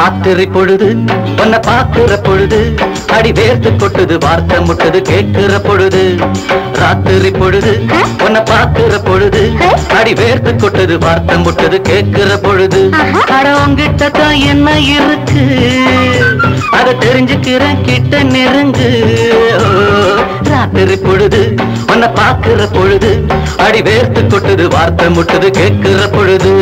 ராத்திரி பொழுது உன்னை பாக்குற பொழுது அடி வேர்த்து கொட்டுது வார்த்தை முட்டுது கேட்கிற பொழுது ராத்திரி பொழுது உன்னை பாக்குற பொழுது அடி வேர்த்து கொட்டுது வார்த்தை முட்டுது கேட்கிற பொழுது அட உங்கிட்ட தான் என்ன இருக்கு அத தெரிஞ்சுக்கிறேன் கிட்ட நெருங்கு ஓ, ராத்திரி பொழுது உன்னை பாக்குற பொழுது அடி வேர்த்து கொட்டுது வார்த்தை முட்டுது கேட்கிற பொழுது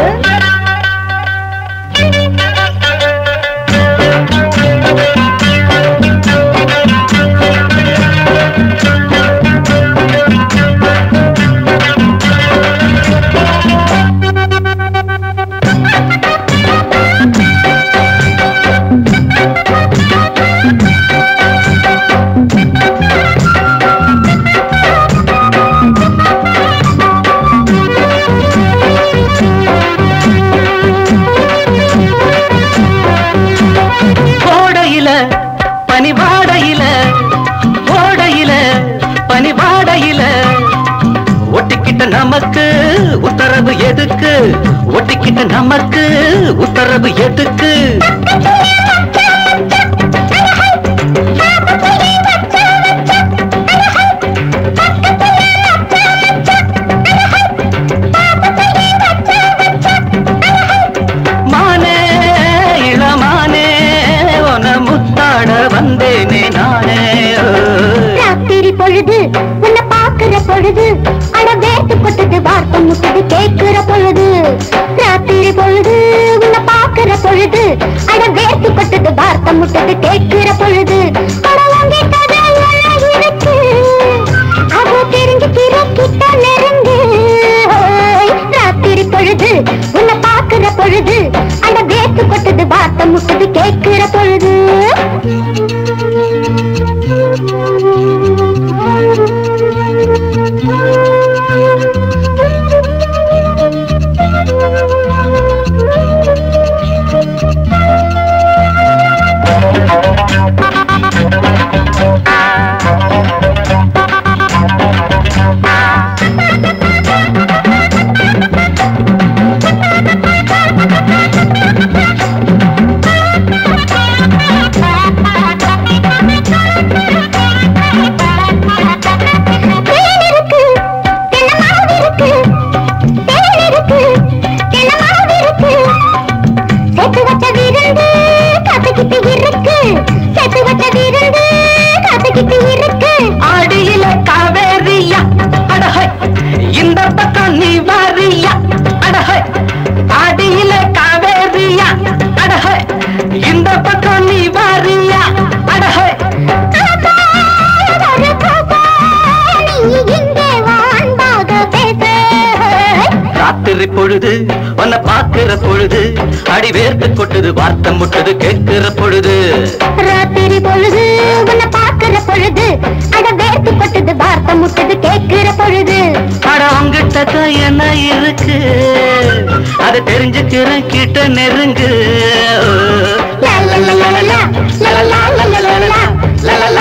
கோடையில பனிவாடையில கோடையில பனிவாடையில ஒட்டிக்கிட்ட நமக்கு உத்தரவு எதுக்கு ஒட்டிக்கிட்ட நமக்கு உத்தரவு எதுக்கு மானே இளமானே உன முத்தாட வந்தேனே நானே ராத்திரி பொழுது உன்னை பாக்குற பொழுது அட வேட்டு கொட்டது வார்த்தை முட்டது கேட்கிற பொழுது ராத்திரி பொழுது உன்னை பாக்குற பொழுது அட வேட்டு கொட்டது வார்த்தை முட்டது கேட்கிற பொழுது அட உன்கிட்ட தான் எல்லாம் இருக்கு அது தெரிஞ்சுக்கிற கிட்ட நெருங்கு ஓய், ராத்திரி பொழுது உன்னை பாக்குற பொழுது அட வேட்டு கொட்டது வார்த்தை முட்டது கேட்கிற பொழுது தேன் இருக்கு, தென்னமாவு இருக்கு. தேன் இருக்கு, தென்னமாவு இருக்கு. சேர்த்து வச்ச விருந்து காத்துக்கிட்டு இருக்கு. சேர்த்து வச்ச விருந்து காத்துக்கிட்டு இருக்கு. அடியில காவேரியா அடஹை இந்த பக்கம் நீ வாரியா அடஹை அடியில காவேரியா அடஹை இந்த பக்கம் நீ வாரியா அடஹை ஆத்தா, ஒரு பாப்பா, நீ இங்கே வான்பாக பேசு. ராத்திரி பொழுது உன்னை பாக்குற பொழுது அடி வேர்த்து கொட்டுது வார்த்தை முட்டுது கேட்கிற பொழுது ராத்திரி பொழுது உன்னை பாக்குற பொழுது அட வேர்த்து கொட்டுது வார்த்தை முட்டுது கேட்கிற பொழுது அட உங்கிட்ட தான் என்ன இருக்கு அதை தெரிஞ்சுக்கிறேன் கிட்ட நெருங்கு லா, லா, லா, லா, லா, லா, லா, லா, லா, லா, லா, லா, லா, லா,